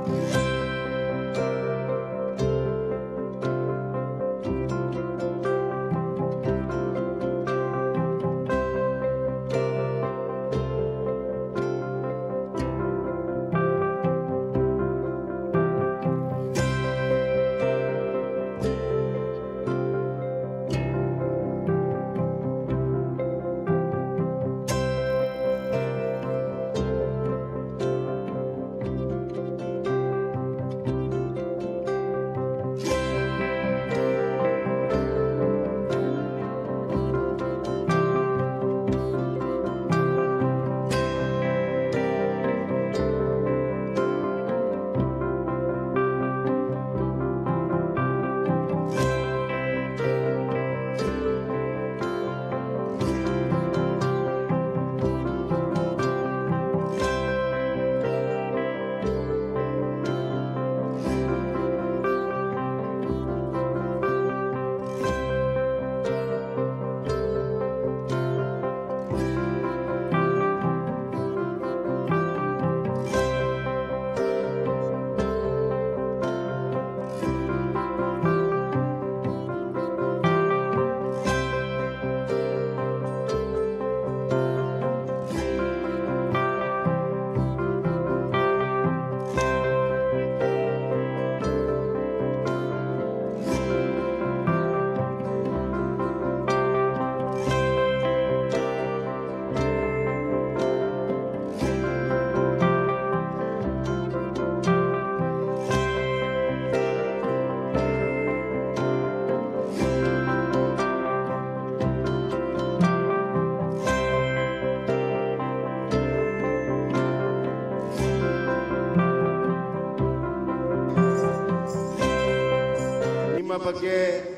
ನಿಮ್ಮ ಬಗ್ಗೆ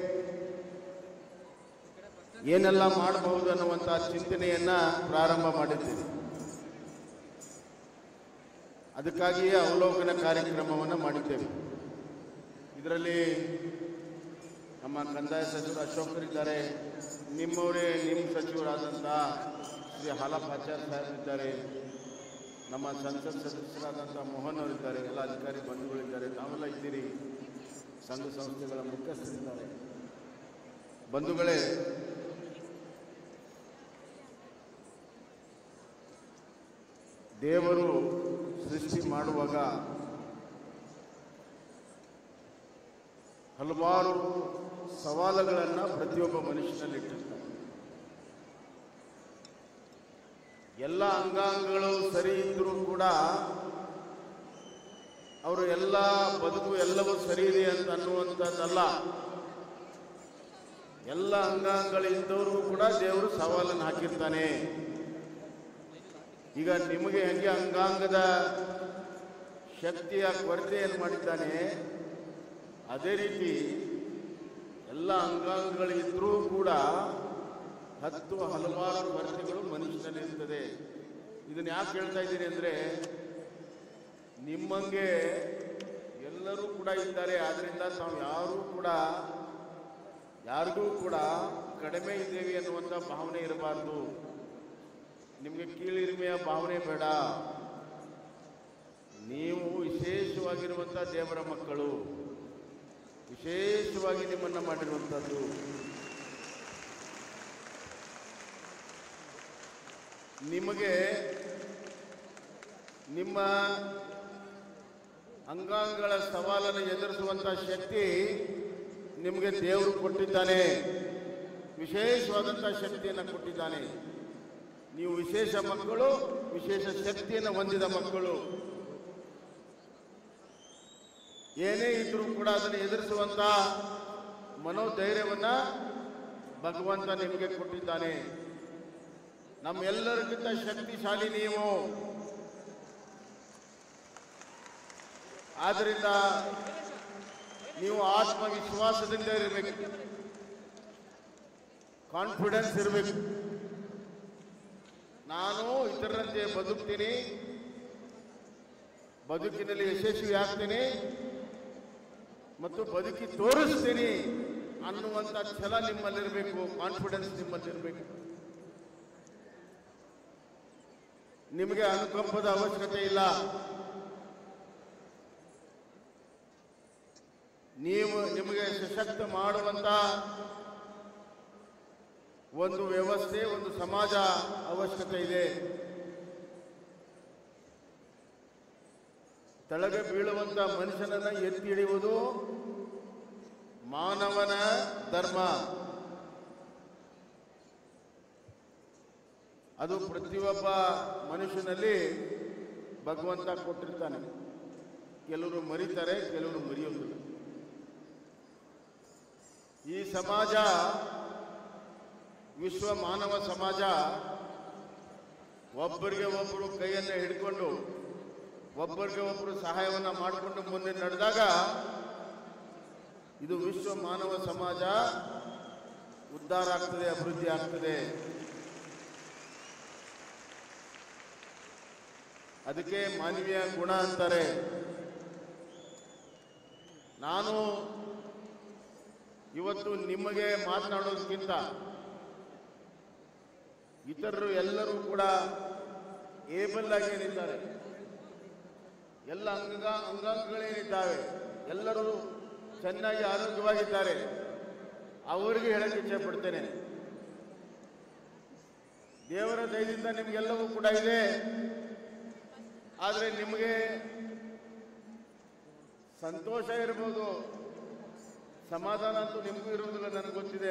ಏನೆಲ್ಲ ಮಾಡಬಹುದು ಅನ್ನುವಂಥ ಚಿಂತನೆಯನ್ನ ಪ್ರಾರಂಭ ಮಾಡಿದ್ದೀವಿ ಅದಕ್ಕಾಗಿಯೇ ಅವಲೋಕನ ಕಾರ್ಯಕ್ರಮವನ್ನು ಮಾಡಿದ್ದೇವೆ ಇದರಲ್ಲಿ ನಮ್ಮ ಕಂದಾಯ ಸಚಿವರು ಅಶೋಕರಿದ್ದಾರೆ ನಿಮ್ಮವರೇ ನಿಮ್ಮ ಸಚಿವರಾದಂಥ ಶ್ರೀ ಹಾಲಪಾಚಾರ್ ಸಾಹೇಬರಿದ್ದಾರೆ ನಮ್ಮ ಸಂಸತ್ ಸದಸ್ಯರಾದಂಥ ಮೋಹನ್ ಅವರಿದ್ದಾರೆ ಎಲ್ಲ ಅಧಿಕಾರಿ ಬಂಧುಗಳಿದ್ದಾರೆ ತಾವೆಲ್ಲ ಇದ್ದೀರಿ ಸಂಘ ಸಂಸ್ಥೆಗಳ ಮುಖ್ಯಸ್ಥರಿದ್ದಾರೆ ಬಂಧುಗಳೇ ದೇವರು ಸೃಷ್ಟಿ ಮಾಡುವಾಗ ಹಲವಾರು ಸವಾಲುಗಳನ್ನು ಪ್ರತಿಯೊಬ್ಬ ಮನುಷ್ಯನಲ್ಲಿ ಇಟ್ಟಿರ್ತಾರೆ ಎಲ್ಲ ಅಂಗಾಂಗಗಳು ಸರಿ ಇದ್ರೂ ಕೂಡ ಅವರು ಎಲ್ಲ ಬದುಕು ಎಲ್ಲವೂ ಸರಿ ಇದೆ ಅಂತ ಅನ್ನುವಂಥದ್ದಲ್ಲ ಎಲ್ಲ ಅಂಗಾಂಗಗಳಿದ್ದವರು ಕೂಡ ದೇವರು ಸವಾಲನ್ನು ಹಾಕಿರ್ತಾನೆ ಈಗ ನಿಮಗೆ ಹೆಂಗೆ ಅಂಗಾಂಗದ ಶಕ್ತಿಯ ಕೊರತೆಯನ್ನು ಮಾಡಿದ್ದಾನೆ ಅದೇ ರೀತಿ ಎಲ್ಲ ಅಂಗಾಂಗಗಳಿದ್ರೂ ಕೂಡ ಹತ್ತು ಹಲವಾರು ಕೊರತೆಗಳು ಮನುಷ್ಯನಲ್ಲಿ ಇರ್ತದೆ ಇದನ್ನ ಯಾಕೆ ಹೇಳ್ತಾ ಇದ್ದೀನಿ ಅಂದರೆ ನಿಮ್ಮಂಗೆ ಎಲ್ಲರೂ ಕೂಡ ಇದ್ದಾರೆ ಆದ್ರಿಂದ ತಾವು ಯಾರೂ ಕೂಡ ಯಾರಿಗೂ ಕೂಡ ಕಡಿಮೆ ಇದ್ದೇವೆ ಅನ್ನುವಂಥ ಭಾವನೆ ಇರಬಾರ್ದು ನಿಮಗೆ ಕೀಳಿರಿಮೆಯ ಭಾವನೆ ಬೇಡ ನೀವು ವಿಶೇಷವಾಗಿರುವಂಥ ದೇವರ ಮಕ್ಕಳು ವಿಶೇಷವಾಗಿ ನಿಮ್ಮನ್ನು ಮಾಡಿರುವಂಥದ್ದು ನಿಮಗೆ ನಿಮ್ಮ ಅಂಗಾಂಗಗಳ ಸವಾಲನ್ನು ಎದುರಿಸುವಂಥ ಶಕ್ತಿ ನಿಮಗೆ ದೇವರು ಕೊಟ್ಟಿದ್ದಾನೆ ವಿಶೇಷವಾದಂಥ ಶಕ್ತಿಯನ್ನು ಕೊಟ್ಟಿದ್ದಾನೆ ನೀವು ವಿಶೇಷ ಮಕ್ಕಳು ವಿಶೇಷ ಶಕ್ತಿಯನ್ನು ಹೊಂದಿದ ಮಕ್ಕಳು ಏನೇ ಇದ್ರೂ ಕೂಡ ಅದನ್ನು ಎದುರಿಸುವಂತ ಮನೋಧೈರ್ಯವನ್ನ ಭಗವಂತ ನಿಮಗೆ ಕೊಟ್ಟಿದ್ದಾನೆ ನಮ್ಮೆಲ್ಲರಿಗಿಂತ ಶಕ್ತಿಶಾಲಿ ನೀವು ಆದ್ರಿಂದ ನೀವು ಆತ್ಮವಿಶ್ವಾಸದಿಂದ ಇರಬೇಕು ಕಾನ್ಫಿಡೆನ್ಸ್ ಇರಬೇಕು ನಾನು ಇತರರಂತೆ ಬದುಕ್ತೀನಿ ಬದುಕಿನಲ್ಲಿ ಯಶಸ್ವಿ ಆಗ್ತೀನಿ ಮತ್ತು ಬದುಕಿ ತೋರಿಸ್ತೀನಿ ಅನ್ನುವಂಥ ಛಲ ನಿಮ್ಮಲ್ಲಿರಬೇಕು ಕಾನ್ಫಿಡೆನ್ಸ್ ನಿಮ್ಮಲ್ಲಿರಬೇಕು ನಿಮಗೆ ಅನುಕಂಪದ ಅವಶ್ಯಕತೆ ಇಲ್ಲ ನೀವು ನಿಮಗೆ ಸಶಕ್ತ ಮಾಡುವಂತ ಒಂದು ವ್ಯವಸ್ಥೆ ಒಂದು ಸಮಾಜ ಅವಶ್ಯಕತೆ ಇದೆ ತಳಗೆ ಬೀಳುವಂತ ಮನುಷ್ಯನನ್ನ ಎತ್ತಿ ಹಿಡಿಯುವುದು ಮಾನವನ ಧರ್ಮ ಅದು ಪ್ರತಿಯೊಬ್ಬ ಮನುಷ್ಯನಲ್ಲಿ ಭಗವಂತ ಕೊಟ್ಟಿರ್ತಾನೆ ಕೆಲವರು ಮರಿತಾರೆ ಕೆಲವರು ಮರೆಯೋದಿಲ್ಲ ಈ ಸಮಾಜ ವಿಶ್ವ ಮಾನವ ಸಮಾಜ ಒಬ್ಬರಿಗೆ ಒಬ್ಬರು ಕೈಯನ್ನು ಹಿಡ್ಕೊಂಡು ಒಬ್ಬರಿಗೆ ಒಬ್ಬರು ಸಹಾಯವನ್ನ ಮಾಡಿಕೊಂಡು ಮುಂದೆ ನಡೆದಾಗ ಇದು ವಿಶ್ವ ಮಾನವ ಸಮಾಜ ಉದ್ಧಾರ ಆಗ್ತದೆ ಅಭಿವೃದ್ಧಿ ಆಗ್ತದೆ ಅದಕ್ಕೆ ಮಾನವೀಯ ಗುಣ ಅಂತಾರೆ ನಾನು ಇವತ್ತು ನಿಮಗೆ ಮಾತನಾಡೋದಕ್ಕಿಂತ ಇತರರು ಎಲ್ಲರೂ ಕೂಡ ಏಬಲ್ ಆಗಿ ಏನಿದ್ದಾರೆ ಎಲ್ಲ ಅಂಗ ಅಂಗಾಂಗಗಳೇನಿದ್ದಾವೆ ಎಲ್ಲರೂ ಚೆನ್ನಾಗಿ ಆರೋಗ್ಯವಾಗಿದ್ದಾರೆ ಅವರಿಗೆ ಹೇಳಕ್ಕೆ ಇಚ್ಛೆ ಪಡ್ತೇನೆ ದೇವರ ದಯದಿಂದ ನಿಮಗೆಲ್ಲವೂ ಕೂಡ ಇದೆ ಆದರೆ ನಿಮಗೆ ಸಂತೋಷ ಇರ್ಬೋದು ಸಮಾಧಾನ ಅಂತೂ ನಿಮಗೂ ಇರುವುದಿಲ್ಲ ನನಗೆ ಗೊತ್ತಿದೆ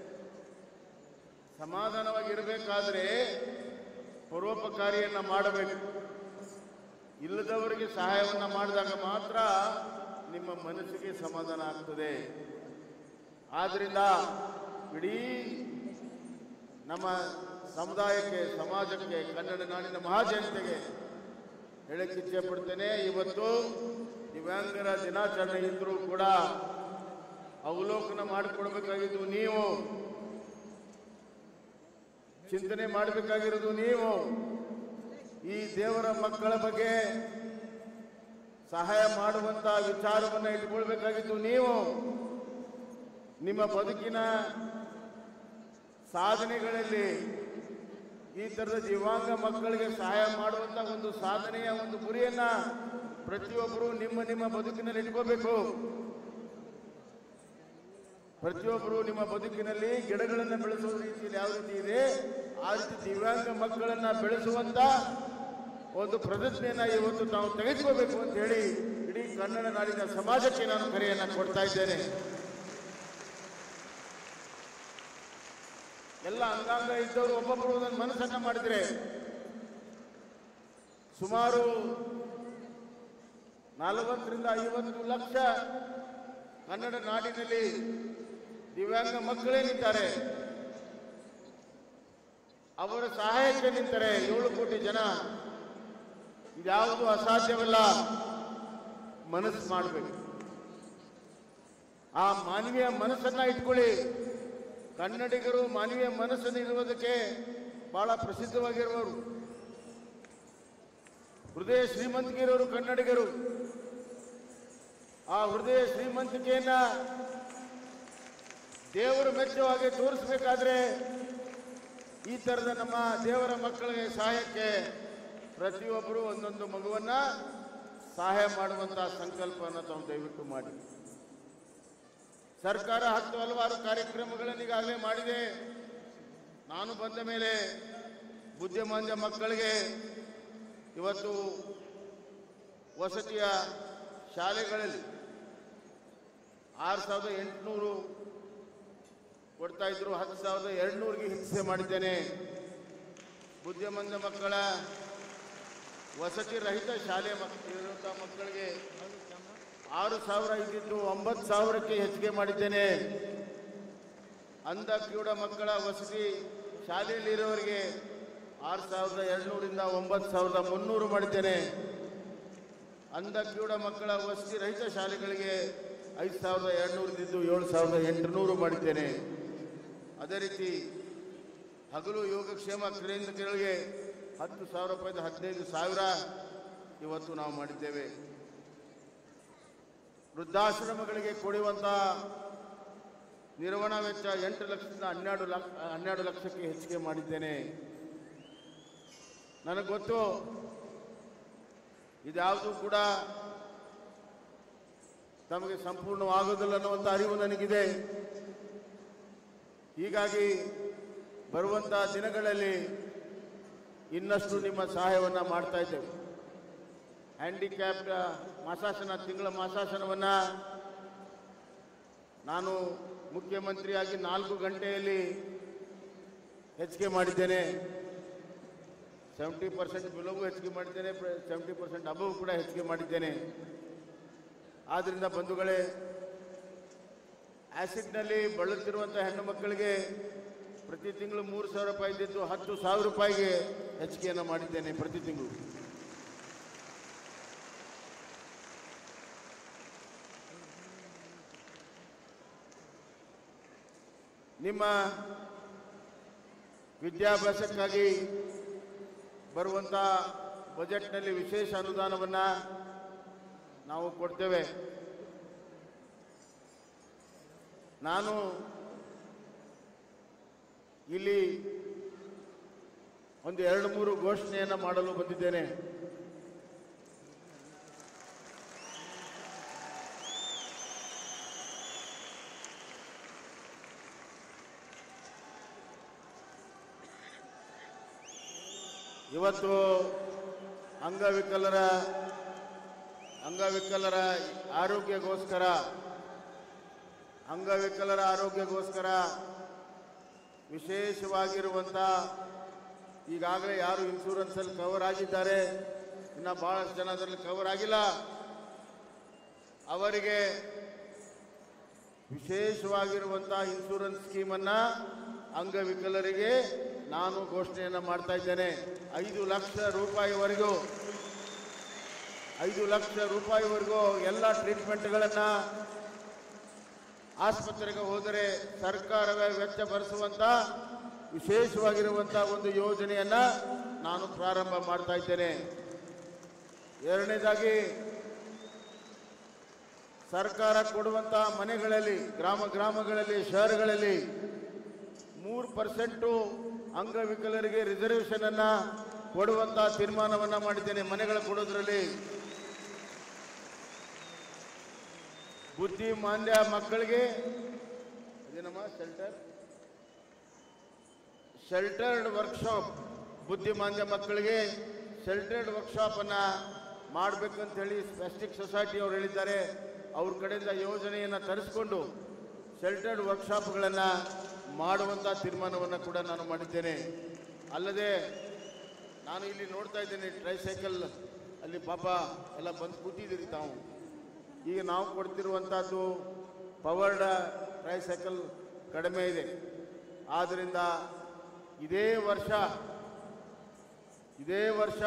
ಸಮಾಧಾನವಾಗಿ ಇರಬೇಕಾದ್ರೆ ಪರೋಪಕಾರಿಯನ್ನ ಮಾಡಬೇಕು ಇಲ್ಲದವರಿಗೆ ಸಹಾಯವನ್ನ ಮಾಡಿದಾಗ ಮಾತ್ರ ನಿಮ್ಮ ಮನಸ್ಸಿಗೆ ಸಮಾಧಾನ ಆಗ್ತದೆ ಆದ್ರಿಂದ ಇಡೀ ನಮ್ಮ ಸಮುದಾಯಕ್ಕೆ ಸಮಾಜಕ್ಕೆ ಕನ್ನಡ ನಾಡಿನ ಮಹಾಜನತೆಗೆ ಹೇಳಕ್ಕೆ ಇಚ್ಛೆ ಪಡ್ತೇನೆ ಇವತ್ತು ದಿವ್ಯಾಂಗರ ದಿನಾಚರಣೆ ಇದ್ರೂ ಕೂಡ ಅವಲೋಕನ ಮಾಡಿಕೊಡ್ಬೇಕಾಗಿದ್ದು ನೀವು ಚಿಂತನೆ ಮಾಡಬೇಕಾಗಿರೋದು ನೀವು ಈ ದೇವರ ಮಕ್ಕಳ ಬಗ್ಗೆ ಸಹಾಯ ಮಾಡುವಂತ ವಿಚಾರವನ್ನು ಇಟ್ಕೊಳ್ಬೇಕಾಗಿದ್ದು ನೀವು ನಿಮ್ಮ ಬದುಕಿನ ಸಾಧನೆಗಳಲ್ಲಿ ಈ ತರದ ದಿವ್ಯಾಂಗ ಮಕ್ಕಳಿಗೆ ಸಹಾಯ ಮಾಡುವಂತ ಒಂದು ಸಾಧನೆಯ ಒಂದು ಗುರಿಯನ್ನ ಪ್ರತಿಯೊಬ್ಬರು ನಿಮ್ಮ ನಿಮ್ಮ ಬದುಕಿನಲ್ಲಿ ಇಟ್ಕೋಬೇಕು ಪ್ರತಿಯೊಬ್ಬರು ನಿಮ್ಮ ಬದುಕಿನಲ್ಲಿ ಗಿಡಗಳನ್ನು ಬೆಳೆಸುವ ರೀತಿಯಲ್ಲಿ ಯಾವ ರೀತಿ ಇದೆ ಆ ರೀತಿ ದಿವ್ಯಾಂಗ ಮಕ್ಕಳನ್ನ ಬೆಳೆಸುವಂತ ಒಂದು ಪ್ರತಿಜ್ಞೆಯನ್ನ ಇವತ್ತು ತಾವು ತೆಗೆದುಕೋಬೇಕು ಅಂತ ಹೇಳಿ ಇಡೀ ಕನ್ನಡ ನಾಡಿನ ಸಮಾಜಕ್ಕೆ ನಾನು ಕರೆಯನ್ನ ಕೊಡ್ತಾ ಇದ್ದೇನೆ ಎಲ್ಲ ಅಂಗಾಂಗ ಇದ್ದವರು ಒಬ್ಬೊಬ್ಬರು ಒಂದೊಂದು ಮನಸ್ಸನ್ನ ಮಾಡಿದ್ರೆ ಸುಮಾರು ನಲವತ್ತರಿಂದ ಐವತ್ತು ಲಕ್ಷ ಕನ್ನಡ ನಾಡಿನಲ್ಲಿ ದಿವ್ಯಾಂಗ ಮಕ್ಕಳೇ ನಿಂತಾರೆ ಅವರ ಸಹಾಯಕ್ಕೆ ನಿಂತಾರೆ ಏಳು ಕೋಟಿ ಜನ ಇದ್ಯಾವುದು ಅಸಾಧ್ಯವಲ್ಲ ಮನಸ್ಸು ಮಾಡಬೇಕು ಆ ಮಾನವೀಯ ಮನಸ್ಸನ್ನ ಇಟ್ಕೊಳ್ಳಿ ಕನ್ನಡಿಗರು ಮಾನವೀಯ ಮನಸ್ಸನ್ನು ಇರುವುದಕ್ಕೆ ಬಹಳ ಪ್ರಸಿದ್ಧವಾಗಿರುವವರು ಹೃದಯ ಶ್ರೀಮಂತಿಕೆ ಇರೋರು ಕನ್ನಡಿಗರು ಆ ಹೃದಯ ಶ್ರೀಮಂತಿಕೆಯನ್ನ ದೇವರು ಮೆಚ್ಚುವ ಹಾಗೆ ತೋರಿಸಬೇಕಾದ್ರೆ ಈ ತರದ ನಮ್ಮ ದೇವರ ಮಕ್ಕಳಿಗೆ ಸಹಾಯಕ್ಕೆ ಪ್ರತಿಯೊಬ್ಬರು ಒಂದೊಂದು ಮಗುವನ್ನ ಸಹಾಯ ಮಾಡುವಂತಹ ಸಂಕಲ್ಪವನ್ನು ತಾವು ದಯವಿಟ್ಟು ಮಾಡಿ ಸರ್ಕಾರ ಹತ್ತು ಹಲವಾರು ಕಾರ್ಯಕ್ರಮಗಳನ್ನು ಈಗಾಗಲೇ ಮಾಡಿದೆ ನಾನು ಬಂದ ಮೇಲೆ ಬುದ್ಧಿಮಾಂದ್ಯ ಮಕ್ಕಳಿಗೆ ಇವತ್ತು ವಸತಿಯ ಶಾಲೆಗಳಲ್ಲಿ ಆರು ಸಾವಿರದ ಎಂಟುನೂರು ಕೊಡ್ತಾ ಇದ್ರು ಹತ್ತು ಸಾವಿರದ ಎರಡುನೂರಿಗೆ ಹೆಚ್ಚಿಸಿ ಮಾಡಿದ್ದೇನೆ ಬುದ್ಧಿಮಂದ ಮಕ್ಕಳ ವಸತಿ ರಹಿತ ಶಾಲೆ ಮಕ್- ಇರುವಂತಹ ಮಕ್ಕಳಿಗೆ ಆರು ಸಾವಿರ ಇದ್ದಿದ್ದು ಒಂಬತ್ತು ಸಾವಿರಕ್ಕೆ ಹೆಚ್ಚಿಗೆ ಮಾಡಿದ್ದೇನೆ ಅಂಧ ಕಿವುಡ ಮಕ್ಕಳ ವಸತಿ ಶಾಲೆಯಲ್ಲಿರುವವರಿಗೆ ಆರು ಸಾವಿರದ ಎರಡುನೂರಿಂದ ಒಂಬತ್ತು ಸಾವಿರದ ಮುನ್ನೂರು ಮಾಡಿದ್ದೇನೆ ಅಂಧ ಕಿವುಡ ಮಕ್ಕಳ ವಸತಿ ರಹಿತ ಶಾಲೆಗಳಿಗೆ ಐದು ಸಾವಿರದ ಎರಡುನೂರದಿದ್ದು ಏಳು ಸಾವಿರದ ಎಂಟುನೂರು ಮಾಡಿದ್ದೇನೆ ಅದೇ ರೀತಿ ಹಗಲು ಯೋಗಕ್ಷೇಮ ಕೇಂದ್ರಗಳಿಗೆ ಹತ್ತು ಸಾವಿರ ರೂಪಾಯಿದ ಹದಿನೈದು ಸಾವಿರ ಇವತ್ತು ನಾವು ಮಾಡಿದ್ದೇವೆ ವೃದ್ಧಾಶ್ರಮಗಳಿಗೆ ಕೊಡುವಂತ ನಿರ್ವಹಣಾ ವೆಚ್ಚ ಎಂಟು ಲಕ್ಷದಿಂದ ಹನ್ನೆರಡು ಲಕ್ಷ ಹನ್ನೆರಡು ಲಕ್ಷಕ್ಕೆ ಹೆಚ್ಚಿಗೆ ಮಾಡಿದ್ದೇನೆ ನನಗೆ ಗೊತ್ತು ಇದ್ಯಾವುದು ಕೂಡ ತಮಗೆ ಸಂಪೂರ್ಣವಾಗೋದಿಲ್ಲ ಅನ್ನುವಂಥ ಅರಿವು ನನಗಿದೆ ಹೀಗಾಗಿ ಬರುವಂಥ ದಿನಗಳಲ್ಲಿ ಇನ್ನಷ್ಟು ನಿಮ್ಮ ಸಹಾಯವನ್ನು ಮಾಡ್ತಾ ಇದ್ದೇವೆ ಹ್ಯಾಂಡಿಕ್ಯಾಪ್ಡ್ ಮಾಸಾಸನ ತಿಂಗಳ ಮಾಸಾಸನವನ್ನು ನಾನು ಮುಖ್ಯಮಂತ್ರಿಯಾಗಿ ನಾಲ್ಕು ಗಂಟೆಯಲ್ಲಿ ಹೆಚ್ಚಿಗೆ ಮಾಡಿದ್ದೇನೆ ಸೆವೆಂಟಿ ಪರ್ಸೆಂಟ್ ಬಿಲೋಗೂ ಹೆಚ್ಚಿಗೆ ಮಾಡಿದ್ದೇನೆ ಸೆವೆಂಟಿ ಪರ್ಸೆಂಟ್ ಅಬವ್ ಕೂಡ ಹೆಚ್ಚಿಗೆ ಮಾಡಿದ್ದೇನೆ ಆದ್ದರಿಂದ ಬಂಧುಗಳೇ ಆ್ಯಸಿಡ್ನಲ್ಲಿ ಬಳಲುತ್ತಿರುವಂಥ ಹೆಣ್ಣು ಮಕ್ಕಳಿಗೆ ಪ್ರತಿ ತಿಂಗಳು ಮೂರು ಸಾವಿರ ರೂಪಾಯಿ ಇದ್ದಿದ್ದು ಹತ್ತು ಸಾವಿರ ರೂಪಾಯಿಗೆ ಹೆಚ್ಚಿಗೆಯನ್ನು ಮಾಡಿದ್ದೇನೆ ಪ್ರತಿ ತಿಂಗಳು ನಿಮ್ಮ ವಿದ್ಯಾಭ್ಯಾಸಕ್ಕಾಗಿ ಬರುವಂಥ ಬಜೆಟ್ನಲ್ಲಿ ವಿಶೇಷ ಅನುದಾನವನ್ನು ನಾವು ಕೊಡ್ತೇವೆ ನಾನು ಇಲ್ಲಿ ಒಂದು ಎರಡು ಮೂರು ಘೋಷಣೆಯನ್ನು ಮಾಡಲು ಬಂದಿದ್ದೇನೆ ಇವತ್ತು ಅಂಗವಿಕಲರ ಅಂಗವಿಕಲರ ಆರೋಗ್ಯಕ್ಕೋಸ್ಕರ ಅಂಗವಿಕಲರ ಆರೋಗ್ಯಕ್ಕೋಸ್ಕರ ವಿಶೇಷವಾಗಿರುವಂಥ ಈಗಾಗಲೇ ಯಾರು ಇನ್ಶೂರೆನ್ಸಲ್ಲಿ ಕವರ್ ಆಗಿದ್ದಾರೆ ಇನ್ನು ಭಾಳಷ್ಟು ಜನ ಅದರಲ್ಲಿ ಕವರ್ ಆಗಿಲ್ಲ ಅವರಿಗೆ ವಿಶೇಷವಾಗಿರುವಂಥ ಇನ್ಶೂರೆನ್ಸ್ ಸ್ಕೀಮನ್ನು ಅಂಗವಿಕಲರಿಗೆ ನಾನು ಘೋಷಣೆಯನ್ನು ಮಾಡ್ತಾ ಇದ್ದೇನೆ ಐದು ಲಕ್ಷ ರೂಪಾಯಿವರೆಗೂ ಐದು ಲಕ್ಷ ರೂಪಾಯಿವರೆಗೂ ಎಲ್ಲ ಟ್ರೀಟ್ಮೆಂಟ್ಗಳನ್ನು ಆಸ್ಪತ್ರೆಗೆ ಹೋದರೆ ಸರ್ಕಾರವೇ ವೆಚ್ಚ ಭರಿಸುವಂಥ ವಿಶೇಷವಾಗಿರುವಂಥ ಒಂದು ಯೋಜನೆಯನ್ನು ನಾನು ಪ್ರಾರಂಭ ಮಾಡ್ತಾ ಇದ್ದೇನೆ ಎರಡನೇದಾಗಿ ಸರ್ಕಾರ ಕೊಡುವಂಥ ಮನೆಗಳಲ್ಲಿ ಗ್ರಾಮ ಗ್ರಾಮಗಳಲ್ಲಿ ಶಹರಗಳಲ್ಲಿ ಮೂರು ಪರ್ಸೆಂಟು ಅಂಗವಿಕಲರಿಗೆ ರಿಸರ್ವೇಷನ್ ಅನ್ನ ಕೊಡುವಂತ ತೀರ್ಮಾನವನ್ನ ಮಾಡಿದ್ದೇನೆ ಮನೆಗಳ ಕೊಡೋದ್ರಲ್ಲಿ ಬುದ್ಧಿಮಾಂದ್ಯ ಮಕ್ಕಳಿಗೆ ಅದೇನಮ್ಮ ಶೆಲ್ಟರ್ ಶೆಲ್ಟರ್ಡ್ ವರ್ಕ್ಶಾಪ್ ಬುದ್ಧಿಮಾಂದ್ಯ ಮಕ್ಕಳಿಗೆ ಶೆಲ್ಟರ್ಡ್ ವರ್ಕ್ಶಾಪ್ ಅನ್ನ ಮಾಡಬೇಕಂತ ಹೇಳಿ ಸ್ಪೆಸ್ಟಿಕ್ ಸೊಸೈಟಿ ಅವರು ಹೇಳಿದ್ದಾರೆ ಅವ್ರ ಕಡೆಯಿಂದ ಯೋಜನೆಯನ್ನು ತರಿಸ್ಕೊಂಡು ಶೆಲ್ಟರ್ಡ್ ವರ್ಕ್ಶಾಪ್ಗಳನ್ನು ಮಾಡುವಂಥ ತೀರ್ಮಾನವನ್ನು ಕೂಡ ನಾನು ಮಾಡಿದ್ದೇನೆ ಅಲ್ಲದೆ ನಾನು ಇಲ್ಲಿ ನೋಡ್ತಾ ಇದ್ದೇನೆ ಟ್ರೈಸೈಕಲ್ ಅಲ್ಲಿ ಪಾಪ ಎಲ್ಲ ಬಂದು ಕೂತಿದ್ದೀರಿ ತಾವು ಈಗ ನಾವು ಕೊಡ್ತಿರುವಂಥದ್ದು ಪವರ್ಡ್ ಟ್ರೈಸೈಕಲ್ ಕಡಿಮೆ ಇದೆ ಆದ್ದರಿಂದ ಇದೇ ವರ್ಷ ಇದೇ ವರ್ಷ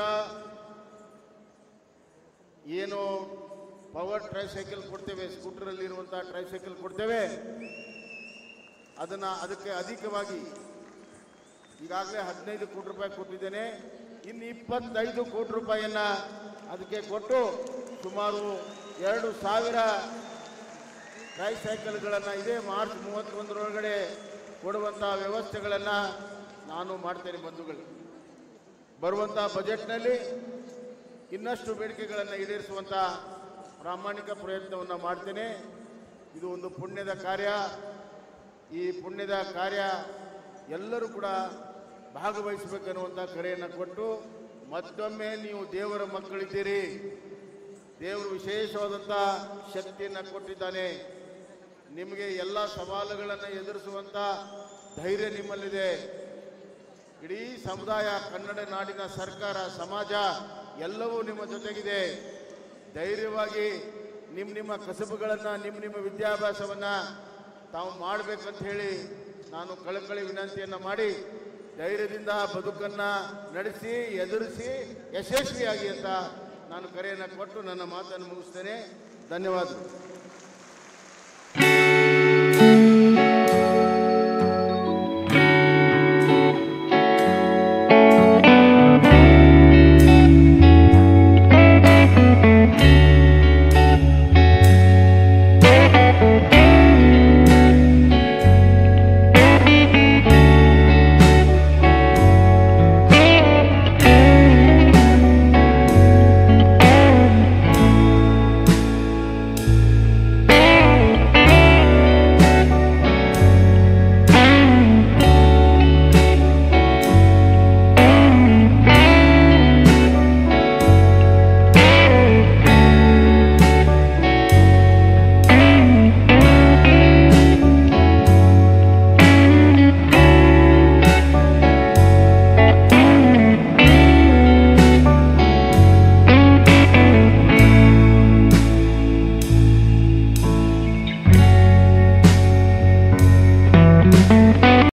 ಏನು ಪವರ್ ಟ್ರೈಸೈಕಲ್ ಕೊಡ್ತೇವೆ ಸ್ಕೂಟರಲ್ಲಿ ಇರುವಂಥ ಟ್ರೈಸೈಕಲ್ ಕೊಡ್ತೇವೆ ಅದನ್ನ ಅದಕ್ಕೆ ಅಧಿಕವಾಗಿ ಈಗಾಗಲೇ ಹದಿನೈದು ಕೋಟಿ ರೂಪಾಯಿ ಕೊಟ್ಟಿದ್ದೇನೆ ಇನ್ನು ಇಪ್ಪತ್ತೈದು ಕೋಟಿ ರೂಪಾಯಿಯನ್ನ ಅದಕ್ಕೆ ಕೊಟ್ಟು ಸುಮಾರು ಎರಡು ಸಾವಿರ ಟ್ರೈಸೈಕಲ್ಗಳನ್ನು ಇದೇ ಮಾರ್ಚ್ ಮೂವತ್ತೊಂದರೊಳಗಡೆ ಕೊಡುವಂಥ ವ್ಯವಸ್ಥೆಗಳನ್ನು ನಾನು ಮಾಡ್ತೇನೆ ಬಂಧುಗಳು ಬರುವಂಥ ಬಜೆಟ್ನಲ್ಲಿ ಇನ್ನಷ್ಟು ಬೇಡಿಕೆಗಳನ್ನು ಈಡೇರಿಸುವಂಥ ಪ್ರಾಮಾಣಿಕ ಪ್ರಯತ್ನವನ್ನು ಮಾಡ್ತೇನೆ ಇದು ಒಂದು ಪುಣ್ಯದ ಕಾರ್ಯ ಈ ಪುಣ್ಯದ ಕಾರ್ಯ ಎಲ್ಲರೂ ಕೂಡ ಭಾಗವಹಿಸಬೇಕನ್ನುವಂಥ ಕರೆಯನ್ನು ಕೊಟ್ಟು ಮತ್ತೊಮ್ಮೆ ನೀವು ದೇವರ ಮಕ್ಕಳಿದ್ದೀರಿ ದೇವರು ವಿಶೇಷವಾದಂಥ ಶಕ್ತಿಯನ್ನು ಕೊಟ್ಟಿದ್ದಾನೆ ನಿಮಗೆ ಎಲ್ಲ ಸವಾಲುಗಳನ್ನು ಎದುರಿಸುವಂಥ ಧೈರ್ಯ ನಿಮ್ಮಲ್ಲಿದೆ ಇಡೀ ಸಮುದಾಯ ಕನ್ನಡ ನಾಡಿನ ಸರ್ಕಾರ ಸಮಾಜ ಎಲ್ಲವೂ ನಿಮ್ಮ ಜೊತೆಗಿದೆ ಧೈರ್ಯವಾಗಿ ನಿಮ್ಮ ನಿಮ್ಮ ಕಸಬುಗಳನ್ನು ನಿಮ್ಮ ನಿಮ್ಮ ವಿದ್ಯಾಭ್ಯಾಸವನ್ನು ತಾವು ಮಾಡಬೇಕಂತ ಹೇಳಿ ನಾನು ಕಳಕಳಿ ವಿನಂತಿಯನ್ನು ಮಾಡಿ ಧೈರ್ಯದಿಂದ ಬದುಕನ್ನು ನಡೆಸಿ ಎದುರಿಸಿ ಯಶಸ್ವಿಯಾಗಿ ಅಂತ ನಾನು ಕರೆಯನ್ನು ಕೊಟ್ಟು ನನ್ನ ಮಾತನ್ನು ಮುಗಿಸ್ತೇನೆ ಧನ್ಯವಾದಗಳು